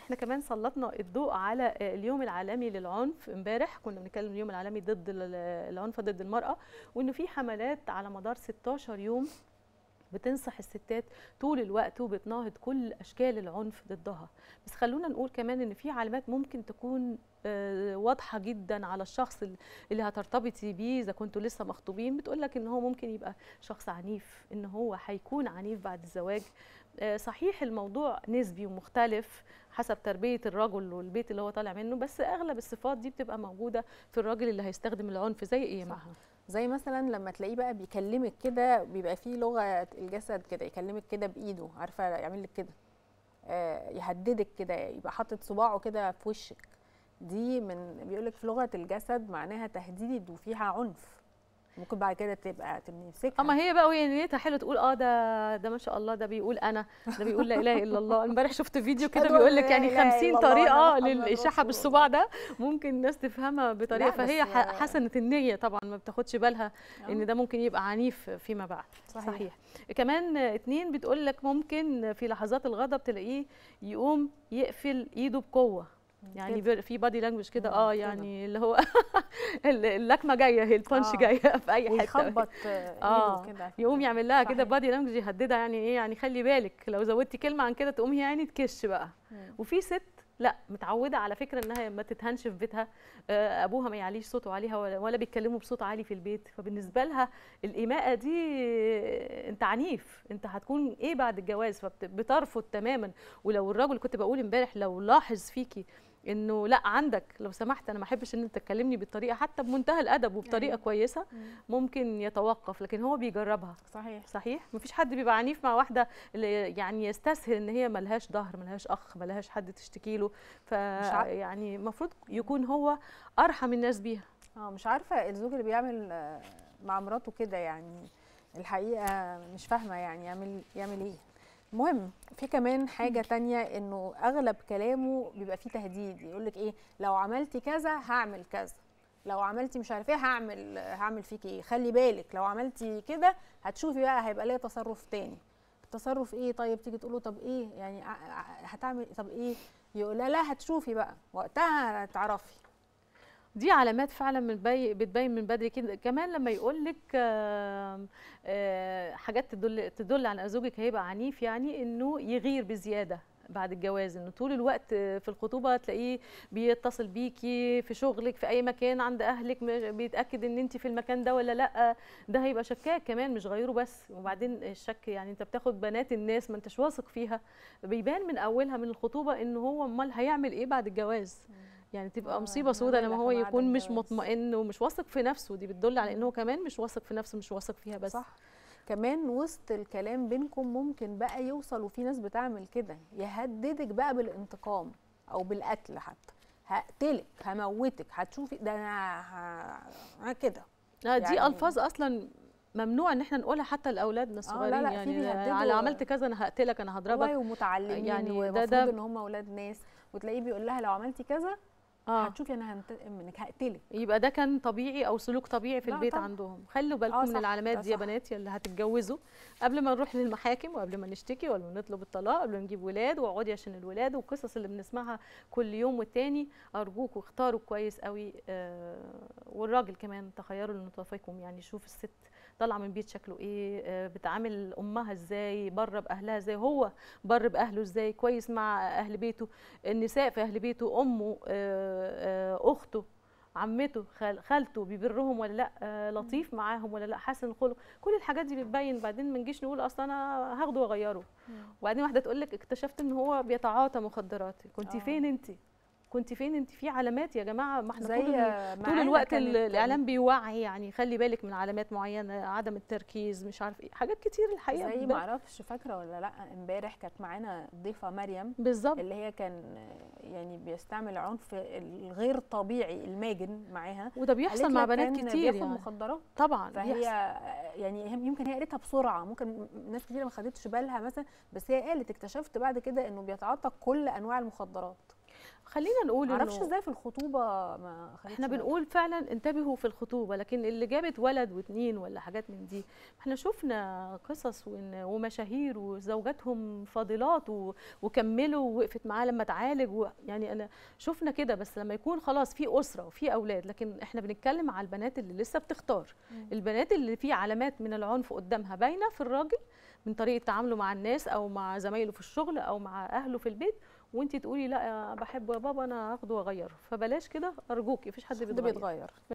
احنا كمان سلطنا الضوء على اليوم العالمي للعنف امبارح كنا بنتكلم اليوم العالمي ضد ال- العنف ضد المراه وانه في حملات على مدار 16 يوم بتنصح الستات طول الوقت وبتناهض كل اشكال العنف ضدها بس خلونا نقول كمان ان في علامات ممكن تكون آه، واضحه جدا على الشخص ال- اللي هترتبطي بيه اذا كنتوا لسه مخطوبين بتقول لك ان هو ممكن يبقى شخص عنيف ان هو هيكون عنيف بعد الزواج آه، صحيح الموضوع نسبي ومختلف حسب تربيه الرجل والبيت اللي هو طالع منه بس اغلب الصفات دي بتبقى موجوده في الراجل اللي هيستخدم العنف زي ايه يا صح. معها زي مثلا لما تلاقيه بقى بيكلمك كده بيبقى فيه لغه الجسد كده يكلمك كده بايده عارفه يعمل لك كده آه، يهددك كده يبقى حاطط صباعه كده في وشك دي من بيقول لك في لغه الجسد معناها تهديد وفيها عنف ممكن بعد كده تبقى تمسكها اما هي بقى وهي نيتها حلوه تقول اه ده ده ما شاء الله ده بيقول انا ده بيقول لا اله الا الله امبارح شفت فيديو كده أشهد أن بيقول لك لا يعني إله إلا 50 الله طريقه وأن محمد للاشاحه رسول بالصباع ده ممكن الناس تفهمها بطريقه لا، بس فهي ح- يا- حسنه النيه طبعا ما بتاخدش بالها آه. ان ده ممكن يبقى عنيف فيما بعد صحيح. صحيح كمان اتنين بتقول لك ممكن في لحظات الغضب تلاقيه يقوم يقفل ايده بقوه يعني كده. بر- في بادي لانجوج كده مم، اه كده. يعني اللي هو ال- اللكمه جايه هي البانش آه. جايه في اي حته ويخبط آه. ايده كده يقوم يعمل لها كده صحيح. بادي لانجوج يهددها يعني ايه يعني خلي بالك لو زودتي كلمه عن كده تقوم هي يعني تكش بقى مم. وفي ست لا متعوده على فكره انها ما تتهنش في بيتها آه، ابوها ما يعليش صوته عليها ولا, ولا بيتكلموا بصوت عالي في البيت فبالنسبه لها الايماءه دي آه، انت عنيف انت هتكون ايه بعد الجواز فبترفض تماما ولو الراجل كنت بقول امبارح لو لاحظ فيكي انه لا عندك لو سمحت انا ما احبش ان انت تكلمني بالطريقه حتى بمنتهى الادب وبطريقه أيوة. كويسه مم. ممكن يتوقف لكن هو بيجربها صحيح صحيح مفيش حد بيبقى عنيف مع واحده اللي يعني يستسهل ان هي ملهاش ظهر ملهاش اخ ملهاش حد تشتكي له ف عارف- يعني المفروض يكون هو ارحم الناس بيها اه مش عارفه الزوج اللي بيعمل آه، مع مراته كده يعني الحقيقه مش فاهمه يعني يعمل يعمل ايه المهم في كمان حاجه تانية انه اغلب كلامه بيبقى فيه تهديد يقول لك ايه لو عملتي كذا هعمل كذا لو عملتي مش عارف ايه هعمل هعمل فيكي ايه خلي بالك لو عملتي كده هتشوفي بقى هيبقى ليا تصرف تاني التصرف ايه طيب تيجي تقول له طب ايه يعني ع- ع- هتعمل طب ايه يقول لا لا هتشوفي بقى وقتها هتعرفي دي علامات فعلا من بي بتبين من بدري كده كمان لما يقول لك حاجات تدل تدل على ان زوجك هيبقى عنيف يعني انه يغير بزياده بعد الجواز انه طول الوقت في الخطوبه تلاقيه بيتصل بيكي في شغلك في اي مكان عند اهلك م- بيتاكد ان انت في المكان ده ولا لا ده هيبقى شكاك كمان مش غيره بس وبعدين الشك يعني انت بتاخد بنات الناس ما انتش واثق فيها بيبان من اولها من الخطوبه ان هو امال هيعمل ايه بعد الجواز يعني تبقى آه، مصيبه ما سوداء لما بالك هو بعد يكون مش الجواز. مطمئن ومش واثق في نفسه دي بتدل على ان هو كمان مش واثق في نفسه مش واثق فيها بس صح كمان وسط الكلام بينكم ممكن بقى يوصل وفي ناس بتعمل كده يهددك بقى بالانتقام او بالقتل حتى هقتلك هموتك هتشوفي ده انا ه- ه- كده آه، دي يعني- الفاظ اصلا ممنوع ان احنا نقولها حتى لاولادنا الصغيرين لا، في يعني بيهددوا- على عملت كذا انا هقتلك انا هضربك والله ومتعلمين يعني يعني ده- ومفروض ده- ان هم اولاد ناس وتلاقيه بيقول لها لو عملتي كذا اه هتشوفي انا هنتقم منك هقتلك يبقى ده كان طبيعي او سلوك طبيعي في لا البيت طبعا. عندهم خلوا بالكم آه من صح، العلامات ده دي يا صح. بنات يا اللي هتتجوزوا قبل ما نروح للمحاكم وقبل ما نشتكي وقبل ما نطلب الطلاق قبل ما نجيب ولاد واقعدي عشان الولاد والقصص اللي بنسمعها كل يوم والتاني ارجوكوا اختاروا كويس قوي آه والراجل كمان تخيروا لنطافكم يعني شوف الست طالعه من بيت شكله ايه آه بتعامل امها ازاي بره باهلها ازاي هو بر باهله ازاي كويس مع اهل بيته النساء في اهل بيته امه آه آه اخته عمته خال خالته بيبرهم ولا لا آه لطيف معاهم ولا لا حسن الخلق كل الحاجات دي بتبين بعدين ما نجيش نقول اصل انا هاخده واغيره وبعدين واحده تقول لك اكتشفت ان هو بيتعاطى مخدرات كنت آه. فين انت كنت فين انت في علامات يا جماعه ما احنا زي طول ال- طول معانا الوقت كانت- ال- الاعلام بيوعي يعني خلي بالك من علامات معينه عدم التركيز مش عارف ايه حاجات كتير الحقيقه زي بتبان. ما اعرفش فاكره ولا لا امبارح كانت معانا الضيفه مريم بالظبط اللي هي كان يعني بيستعمل عنف الغير طبيعي الماجن معاها وده بيحصل قالت مع لك بنات كان كتير بياخد يعني مخدرات طبعا فهي بيحصل. يعني هم- يمكن هي قالتها بسرعه ممكن ناس كتير ما خدتش بالها مثلا بس هي قالت اكتشفت بعد كده انه بيتعاطى كل انواع المخدرات خلينا نقول معرفش إنه- ازاي في الخطوبه ما خدتش احنا بالي. بنقول فعلا انتبهوا في الخطوبه لكن اللي جابت ولد واتنين ولا حاجات من دي احنا شفنا قصص وإن- ومشاهير وزوجاتهم فاضلات و- وكملوا ووقفت معاه لما اتعالج و- يعني انا شفنا كده بس لما يكون خلاص في اسره وفي اولاد لكن احنا بنتكلم على البنات اللي لسه بتختار مم. البنات اللي في علامات من العنف قدامها باينه في الراجل من طريقه تعامله مع الناس او مع زمايله في الشغل او مع اهله في البيت وانت تقولي لا يا بحبه يا بابا انا هاخده واغيره فبلاش كده ارجوكي مفيش حد ده بيتغير بيتغير